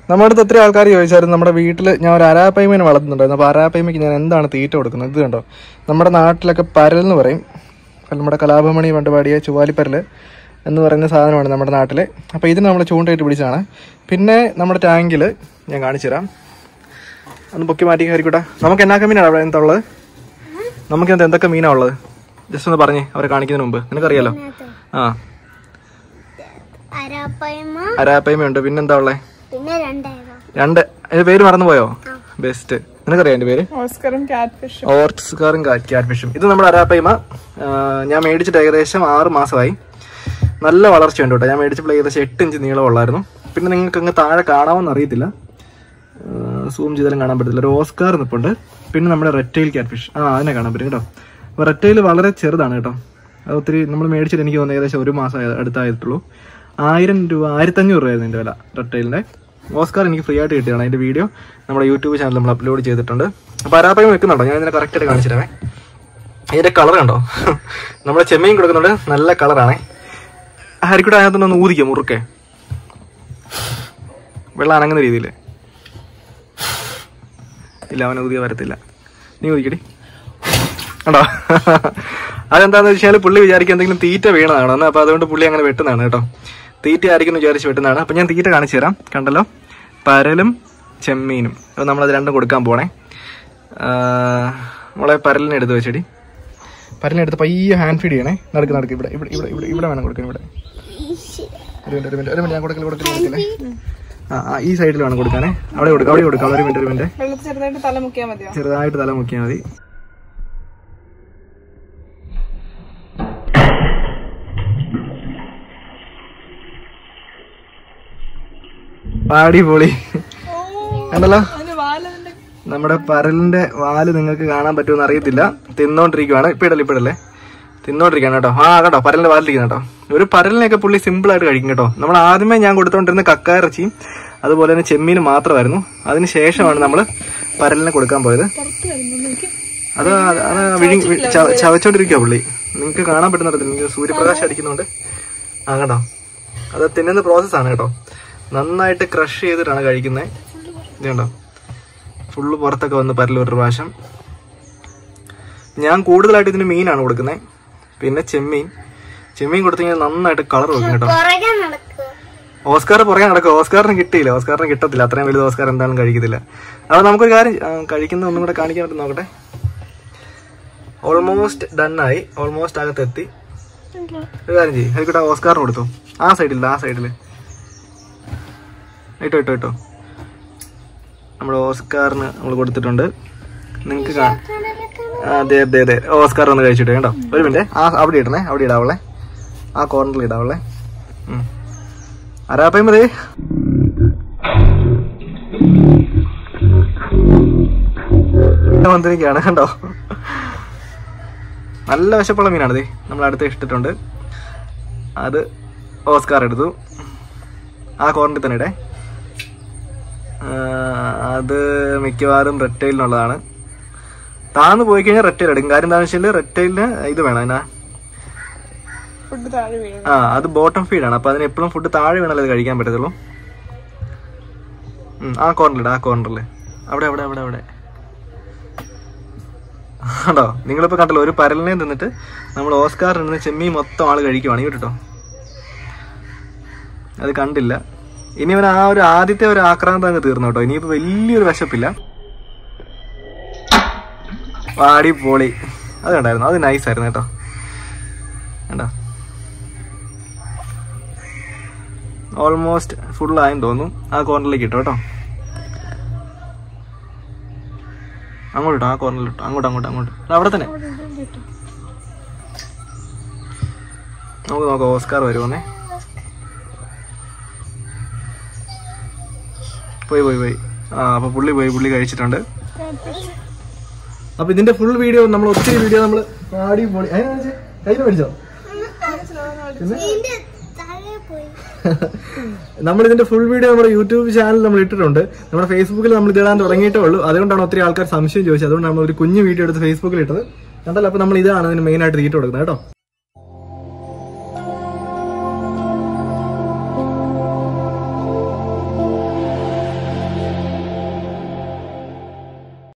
നമ്മുടെ അടുത്ത് ഒത്തിരി ആൾക്കാർ ചോദിച്ചായിരുന്നു നമ്മുടെ വീട്ടിൽ ഞാൻ ഒരു അരാപ്പയ്മേനെ വളർത്തുന്നുണ്ടായിരുന്നു അപ്പോൾ അരാപ്പയ്മയ്ക്ക് ഞാൻ എന്താണ് തീറ്റ കൊടുക്കുന്നത് ഇത് കണ്ടോ നമ്മുടെ നാട്ടിലൊക്കെ പരൽ എന്ന് പറയും നമ്മുടെ കലാഭമണി പണ്ട് പാടിയ ചുവാലിപ്പരൽ എന്ന് പറയുന്ന സാധനമാണ് നമ്മുടെ നാട്ടിൽ അപ്പോൾ ഇതിന് നമ്മൾ ചൂണ്ടയിട്ട് പിടിച്ചതാണ് പിന്നെ നമ്മുടെ ടാങ്കിൽ ഞാൻ കാണിച്ചു തരാം ഒന്ന് പൊക്കി മാറ്റി കയറിക്കൂട്ടെ നമുക്ക് എന്നാക്ക മീനാണ് അവിടെ എന്താ ഉള്ളത് നമുക്ക് എന്താ എന്തൊക്കെ മീനാണ് ഉള്ളത് ജസ്റ്റ് ഒന്ന് പറഞ്ഞേ അവരെ കാണിക്കുന്നതിന് മുമ്പ് നിനക്കറിയാലോ ആ അരാപ്പയ്മ അരാപ്പയ്മയുണ്ട് പിന്നെന്താ ഉള്ളത് പിന്നെ രണ്ടായിരം രണ്ട് അതിന്റെ പേര് മറന്നുപോയോ ബെസ്റ്റ് നിനക്കറിയാം എന്റെ പേര് ഓസ്കറും കാറ്റ് ഫിഷും ഓർട്സ്കാറും ക്യാറ്റ് ഫിഷും ഇത് നമ്മുടെ അരാപ്പയ്മ ആ, ഞാൻ മേടിച്ചിട്ട് ഏകദേശം ആറ് മാസമായി നല്ല വളർച്ചയുണ്ട് കേട്ടോ ഞാൻ മേടിച്ചപ്പോൾ ഏകദേശം എട്ട് ഇഞ്ച് നീളമുള്ളായിരുന്നു പിന്നെ നിങ്ങൾക്ക് അങ്ങ് താഴെ കാണാമെന്ന് അറിയത്തില്ല സൂം ചെയ്താലും കാണാൻ പറ്റത്തില്ല ഒരു ഓസ്കാർ നിപ്പുണ്ട് പിന്നെ നമ്മുടെ റെറ്റൈൽ ക്യാറ്റ് ഫിഷ് ആ അതിനെ കാണാൻ പറ്റും കേട്ടോ അപ്പോൾ റെറ്റൈൽ വളരെ ചെറുതാണ് കേട്ടോ അത് ഒത്തിരി നമ്മൾ മേടിച്ചിട്ട് എനിക്ക് തോന്നുന്നു ഏകദേശം ഒരു മാസം ആയ- അടുത്തായിട്ടുള്ളൂ ആയിരം രൂപ ആയിരത്തഞ്ഞൂറ് രൂപയായിരുന്നു എൻ്റെ വില റെറ്റൈലിൻ്റെ ഓസ്കാർ എനിക്ക് ഫ്രീ ആയിട്ട് കിട്ടിയാണ് അതിൻ്റെ വീഡിയോ നമ്മുടെ യൂട്യൂബ് ചാനൽ നമ്മൾ അപ്ലോഡ് ചെയ്തിട്ടുണ്ട് അപ്പോൾ അരാപ്പയം വെക്കുന്നുണ്ടോ ഞാൻ ഇതിനെ കറക്റ്റായിട്ട് കാണിച്ചു തരാമേ ഇതിൻ്റെ കളർ കണ്ടോ നമ്മുടെ ചെമ്മീൻ കൊടുക്കുന്നുണ്ട് നല്ല കളറാണേ ഹരിക്കൂടെ അതിനകത്തൊന്ന് ഊതിക്കാം മുറുക്കെ വെള്ളം അനങ്ങുന്ന രീതിയിൽ ഇല്ല അവൻ ഊതിയ വരത്തില്ല നീ ഊതിക്കടി കണ്ടോ അതെന്താന്ന് വെച്ചാൽ പുള്ളി വിചാരിക്കുക എന്തെങ്കിലും തീറ്റ വീണതാണ് അപ്പൊ അതുകൊണ്ട് പുള്ളി അങ്ങനെ വെട്ടുന്നതാണ് കേട്ടോ തീറ്റ ആയിരിക്കും എന്ന് വിചാരിച്ച് വെട്ടുന്നതാണ് അപ്പൊ ഞാൻ തീറ്റ കാണിച്ചു തരാം കണ്ടല്ലോ പരലും ചെമ്മീനും അപ്പൊ നമ്മളത് രണ്ടും കൊടുക്കാൻ പോണേ ആ, നമ്മളെ പരലിനെ എടുത്ത് വെച്ചടി പരലിനെടുത്ത് പയ്യെ ഹാൻഡ് ഫീഡ് ചെയ്യണേ നടക്ക് നടക്ക് ഇവിടെ ഇവിടെ ഇവിടെ ഇവിടെ ഇവിടെ വേണം കൊടുക്കാൻ ഇവിടെ ഒരു മിനിറ്റ് ഒരു മിനിറ്റ് ഒരു മിനിറ്റ് ഞാൻ കൊടുക്കൽ കൊടുക്കൽ കൊടുക്കല്ലേ ആ ആ, ഈ സൈഡിൽ വേണം കൊടുക്കാനേ അവിടെ കൊടുക്കാം അവിടെ കൊടുക്കാം ഒരു മിനിറ്റ് ഒരു മിനിറ്റ് വെള്ളത്തിൽ ചെറുതായിട്ട് തല മുക്കിയാൽ മതിയോ ചെറുതായിട്ട് തല മുക്കിയാൽ മതി പാടി പൊളി കണ്ടല്ലോ അതിന് വാലതിന്റെ നമ്മുടെ പരലിന്റെ വാല് നിങ്ങൾക്ക് കാണാൻ പറ്റുമെന്ന് അറിയത്തില്ല തിന്നോണ്ടിരിക്കുവാണ് ഇപ്പൊ ഇടല്ലേ ഇപ്പൊ ഇടല്ലേ തിന്നോണ്ടിരിക്കാണ് കേട്ടോ ആ കേട്ടോ പരലിന്റെ വാലിരിക്കുന്ന കേട്ടോ ഒരു പരലിനെയൊക്കെ പുള്ളി സിമ്പിൾ ആയിട്ട് കഴിക്കും കേട്ടോ നമ്മൾ ആദ്യമേ ഞാൻ കൊടുത്തോണ്ടിരുന്ന കക്കായിറച്ചിയും അതുപോലെ തന്നെ ചെമ്മീനും മാത്രമായിരുന്നു അതിന് ശേഷമാണ് നമ്മൾ പരലിനെ കൊടുക്കാൻ പോയത് പുറത്ത് വരുന്നു നോക്കി അത് അത് അത് വിഴുങ്ങി വി- ചവ- ചവച്ചോണ്ടിരിക്കുക പുള്ളി നിങ്ങൾക്ക് കാണാൻ പറ്റുന്നുണ്ട് നിങ്ങൾക്ക് സൂര്യപ്രകാശം അടിക്കുന്നുണ്ട് ആ കേട്ടോ അത് തിന്നുന്ന പ്രോസസ്സാണ് കേട്ടോ നന്നായിട്ട് ക്രഷ് ചെയ്തിട്ടാണ് കഴിക്കുന്നത് ഇത് കണ്ടോ ഫുള്ള് പുറത്തൊക്കെ വന്ന് പരല് ഒരു പ്രാവശ്യം ഞാൻ കൂടുതലായിട്ട് ഇതിന് മീനാണ് കൊടുക്കുന്നത് പിന്നെ ചെമ്മീൻ ചെമ്മീൻ കൊടുത്തു കഴിഞ്ഞാൽ നന്നായിട്ട് കളർ വെക്കും കേട്ടോ പുറകെ നടക്കുക ഓസ്കാർ പുറകെ നടക്കും ഓസ്കാറിന് കിട്ടിയില്ല ഓസ്കാറിന് കിട്ടത്തില്ല അത്രയും വലുത് ഓസ്കാർ എന്തായാലും കഴിക്കത്തില്ല അപ്പോൾ നമുക്കൊരു കാര്യം ആ, കഴിക്കുന്ന ഒന്നും കൂടെ കാണിക്കാൻ പറ്റും നോക്കട്ടെ ഓൾമോസ്റ്റ് ഡണ്ണായി ഓൾമോസ്റ്റ് അകത്തെത്തി ഒരു കാര്യം ചെയ്യും അതിൽക്കൂടെ ഓസ്കാറിന് കൊടുത്തു ആ സൈഡിൽ ആ സൈഡിൽ ഇട്ടോ ഇട്ടോ ഇട്ടോ നമ്മൾ ഓസ്കാറിന് നമ്മൾ കൊടുത്തിട്ടുണ്ട് നിങ്ങൾക്ക് കാണാം അതെ അതെ അതെ ഓസ്കാർ ഒന്ന് കഴിച്ചിട്ട് കേട്ടോ ഒരു മിനിറ്റ് ആ അവിടെ ഇടണേ അവിടെ ഇടാവളെ ആ കോർണറിൽ ഇടാവളെ ഉം. ആരാപ്പയും മതി വന്നിരിക്കുകയാണ് കണ്ടോ നല്ല വിശപ്പുള്ള മീനാണിത് നമ്മൾ അടുത്ത് ഇട്ടിട്ടുണ്ട് അത് ഓസ്കാർ എടുത്തു ആ കോർണറിൽ തന്നെ ഇടേ ആ, അത് മിക്കവാറും റെറ്റൈലിനുള്ളതാണ് താന്ന് പോയി കഴിഞ്ഞാൽ റെറ്റൈൽ എടുക്കും കാര്യം എന്താണെന്ന് വെച്ചാൽ റെറ്റൈലിന് ഇത് വേണം എന്നാ ഫുഡ് താഴെ വീഴും ആ അത് ബോട്ടം ഫീഡാണ് അപ്പൊ അതിന് എപ്പോഴും ഫുഡ് താഴെ വേണമല്ലോ ഇത് കഴിക്കാൻ പറ്റത്തുള്ളൂ ഉം, ആ കോർണറിൽ ആ കോർണറിൽ അവിടെ അവിടെ അവിടെ അവിടെ ആണോ നിങ്ങളിപ്പോ കണ്ടല്ലോ ഒരു പരലിനെ തിന്നിട്ട് നമ്മൾ ഓസ്കാർ നിന്ന് ചെമ്മീൻ മൊത്തം ആള് കഴിക്കുവാണ് കേട്ടോ അത് കണ്ടില്ല ഇനി അവൻ ആ ഒരു ആദ്യത്തെ ഒരു ആക്രാന്തം അങ്ങ് തീർന്നു കേട്ടോ ഇനിയിപ്പോ വലിയൊരു വിശപ്പില്ല പാടി പോളി അത് കണ്ടായിരുന്നു അത് നൈസ് ആയിരുന്നു കേട്ടോ കണ്ടോ ഓൾമോസ്റ്റ് ഫുൾ ആയെന്ന് തോന്നുന്നു ആ കോർണറിലേക്ക് ഇട്ടോ കേട്ടോ അങ്ങോട്ട് ഇട്ടോ ആ കോർണറിൽ ഇട്ടോ അങ്ങോട്ട് അങ്ങോട്ട് അങ്ങോട്ട് അത് അവിടെ തന്നെ നമുക്ക് നോക്കാം ഓസ്കാർ വരുമോന്നേ പോയി പോയി പോയി ആ അപ്പൊ പുള്ളി പോയി പുള്ളി കഴിച്ചിട്ടുണ്ട് അപ്പൊ ഇതിന്റെ ഫുൾ വീഡിയോ നമ്മൾ ഒത്തിരി വീഡിയോ നമ്മൾ പാടി പോളി അതിനെ കയ്യിൽ മേടിച്ചോ ഇതിന്റെ താഴെ പോയി നമ്മൾ ഇതിന്റെ ഫുൾ വീഡിയോ നമ്മുടെ യൂട്യൂബ് ചാനൽ നമ്മൾ ഇട്ടിട്ടുണ്ട് നമ്മുടെ ഫേസ്ബുക്കിൽ നമ്മൾ ഇതിടാൻ തുടങ്ങിയിട്ടേ ഉള്ളൂ അതുകൊണ്ടാണ് ഒത്തിരി ആൾക്കാർ സംശയം ചോദിച്ചത് അതുകൊണ്ടാണ് നമ്മൾ ഒരു കുഞ്ഞു വീഡിയോ എടുത്ത് ഫേസ്ബുക്കിൽ ഇട്ടത് കണ്ടല്ലോ അപ്പൊ നമ്മൾ ഇതാണ് ഇതിന് മെയിൻ ആയിട്ട് തീറ്റ കൊടുക്കുന്നത് കേട്ടോ